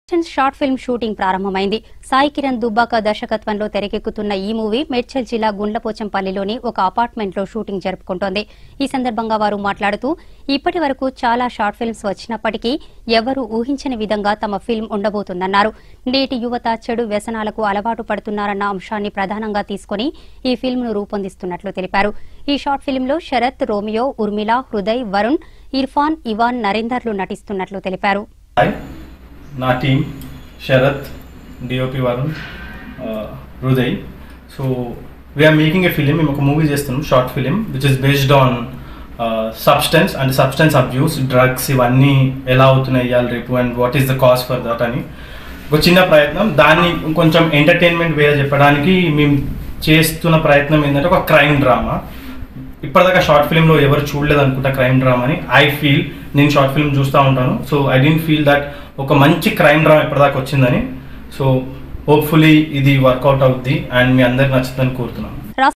short film shooting ప్రారంభమైంది సాయి కిరణ్ దుబ్బాక దర్శకత్వంలో తెరకెక్కుతున్న ఈ మూవీ మేడ్చల్ జిల్లా గుండ్లపోచంపల్లిలోని ఒక అపార్ట్మెంట్ లో షూటింగ్ జరుపుకుంటోంది ఈ సందర్భంగా వారు మాట్లాడుతూ ఇప్పటి వరకు చాలా షార్ట్ ఫిల్మ్స్ వచ్చినప్పటికీ ఎవరూ ఊహించని విధంగా తమ ఫిల్మ్ ఉండబోతుందన్నారు నేటి యువత చెడు వ్యసనాలకు అలవాటు పడుతున్నారన్న అంశాన్ని ప్రధానంగా తీసుకుని ఈ ఫిల్మ్ ను రూపొందిస్తున్నట్లు తెలిపారు ఈ షార్ట్ ఫిల్మ్ లో శరత్ రోమియో ఉర్మిళ హృదయ్ వరుణ్ ఇర్ఫాన్ ఇవాన్ నరేందర్లు నటిస్తున్నట్లు తెలిపారు హాయ్ నా team Sarath DOP Varun Hriday so we're making a film మేము ఒక మూవీ చేస్తున్నాం short film which is based on substance and substance abuse drugs ఇవన్నీ ఎలా అవుతున్నాయి ఇవాళ రేపు and what is the cause for that అని ఒక చిన్న ప్రయత్నం దాన్ని కొంచెం ఎంటర్టైన్మెంట్ వేరే చెప్పడానికి మేము చేస్తున్న ప్రయత్నం ఏంటంటే ఒక క్రైమ్ డ్రామా ఇప్పటిదాకా షార్ట్ ఫిల్మ్లో ఎవరు చూడలేదు అనుకుంటా క్రైమ్ డ్రామా అని ఐ ఫీల్ నేను షార్ట్ ఫిల్మ్ చూస్తూ ఉంటాను so I didn't feel that ఒక మంచి క్రైమ్ డ్రామా ఇప్పటిదాకా వచ్చిందని సో హోప్ఫుల్లీ ఇది వర్కౌట్ అవుద్ది అండ్ మీ అందరికి నచ్చుతుందని కోరుతున్నాను